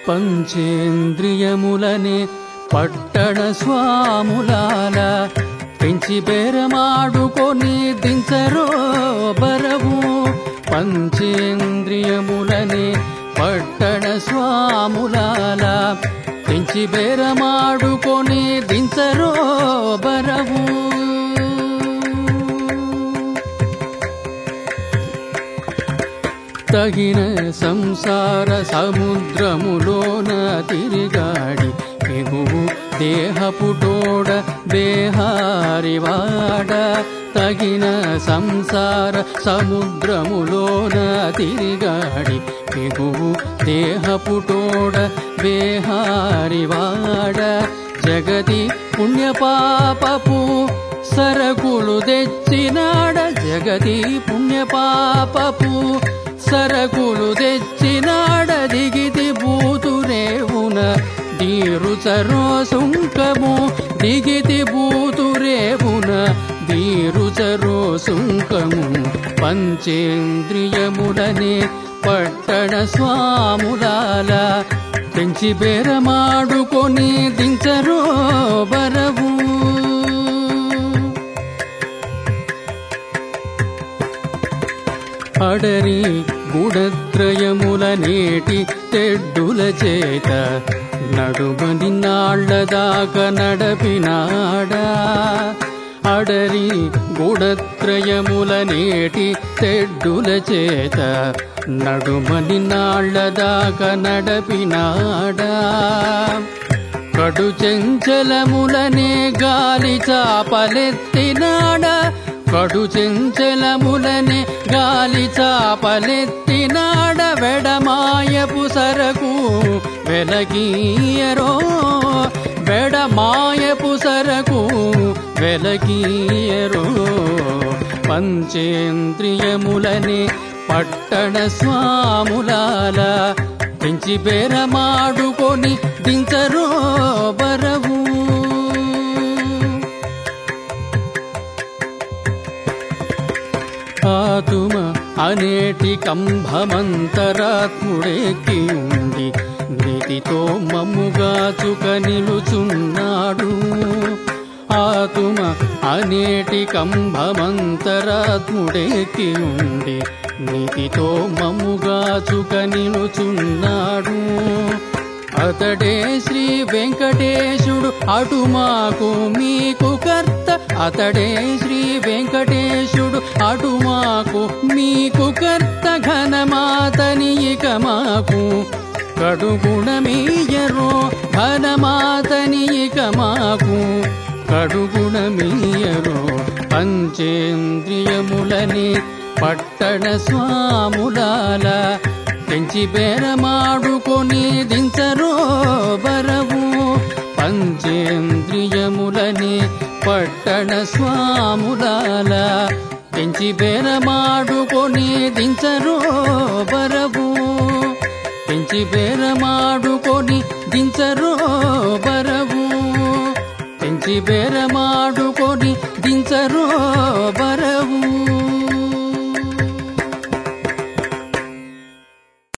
పంచేంద్రియములనే పట్టణ స్వాములాల పెంచి బేరమాడుకొని దించరో బరవు పంచేంద్రియములనే పట్టణ స్వాములాల పెంచి బేరమాడుకొని దించరో బరవు తగిన సంసార సముద్రములోన తిరిగాడి ఎగువు దేహపుటోడ బేహారివాడ తగిన సంసార సముద్రములోన తిరిగాడి ఎగువు దేహపుటోడ బేహారివాడ జగతి పుణ్యపాపపు సరకులు తెచ్చినాడ జగతి పుణ్యపాపపు సరకులు తెచ్చినాడ దిగితి బూతురేవున దీరుచరో సుంకము దిగితి బూతురేవున దీరుచరో సుంకము పంచేంద్రియములనే పట్టణ స్వాములాల పెంచి బేరమాడుకొని దించరో బరవు అడరి గుడత్రయముల నేటి తెడ్డుల చేత నడుమని నాళ్లదాకా నడపినాడా అడరి గుడత్రయముల నేటి తెడ్డుల చేత నడుమని నాళ్లదాకా నడపినాడా కడు చెంచలములనే గాలి చాపలెత్తినాడ కడు చెంచలములనే గాలి చాపలెత్తినాడ వెడమాయపు సరకు వెలగీయరో వెడమాయపు సరకు వెలగీయరో పంచేంద్రియములనే పట్టణ స్వాములాల పెంచి బేరమాడుకొని దించరో బరవు ఆతుమ అనేటి కంభమంతరాత్ముడెక్కి ఉండి నీతితో మమ్ముగాచుక నిలుచున్నాడు ఆతుమ అనేటి కంభమంతరాత్ముడెక్కి ఉండి నీతితో మమ్ముగాచుక నిలుచున్నాడు అతడే శ్రీ వెంకటేశుడు అటు మాకు మీకు కర్త అతడే శ్రీ వెంకటేశుడు అటు మాకు మీకు కర్త ఘనమాతని ఇక మాకు కడుగుణమీయరో ఘనమాతని ఇక మాకు కడుగుణమీయరో పంచేంద్రియములని పట్టణ స్వాములాల పెంచి బేరమాడుకొని దించరో బరవు పంచేంద్రియములని పట్టణ స్వాములాల పెంచి బేరమాడుకొని దించరో బరవు పెంచి బేరమాడుకొని దించరో బరవు పెంచి బేరమాడుకొని దించరో బరవు